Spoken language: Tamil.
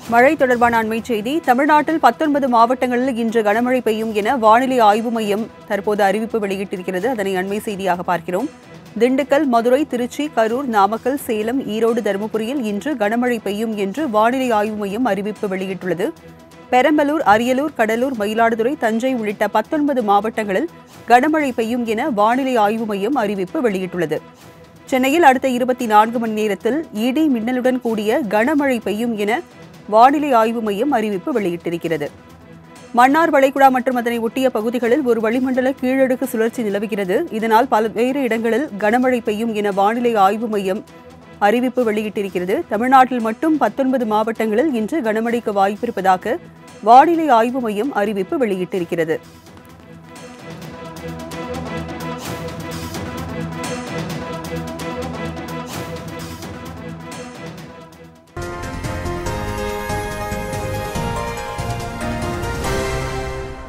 மழை தொடர்பான அண்மைச் செய்தி தமிழ்நாட்டில் பத்தொன்பது மாவட்டங்களில் இன்று கனமழை பெய்யும் என வானிலை ஆய்வு மையம் தற்போது அறிவிப்பு வெளியிட்டிருக்கிறது அதனை அண்மை செய்தியாக பார்க்கிறோம் திண்டுக்கல் மதுரை திருச்சி கரூர் நாமக்கல் சேலம் ஈரோடு தருமபுரியில் இன்று கனமழை பெய்யும் என்று வானிலை ஆய்வு மையம் அறிவிப்பு வெளியிட்டுள்ளது பெரம்பலூர் அரியலூர் கடலூர் மயிலாடுதுறை தஞ்சை உள்ளிட்ட பத்தொன்பது மாவட்டங்களில் கனமழை பெய்யும் என வானிலை ஆய்வு மையம் அறிவிப்பு வெளியிட்டுள்ளது சென்னையில் அடுத்த இருபத்தி நான்கு மணி நேரத்தில் இடி மின்னலுடன் கூடிய கனமழை பெய்யும் என வானிலை ஆய்வு மையம் அறிவிப்பு வெளியிட்டிருக்கிறது மன்னார் வளைகுடா மற்றும் அதனை ஒட்டிய பகுதிகளில் ஒரு வளிமண்டல கீழடுக்கு சுழற்சி நிலவுகிறது இதனால் பல்வேறு இடங்களில் கனமழை பெய்யும் என வானிலை ஆய்வு மையம் அறிவிப்பு வெளியிட்டிருக்கிறது தமிழ்நாட்டில் மட்டும் பத்தொன்பது மாவட்டங்களில் இன்று கனமழைக்கு வாய்ப்பிருப்பதாக வானிலை ஆய்வு மையம் அறிவிப்பு வெளியிட்டிருக்கிறது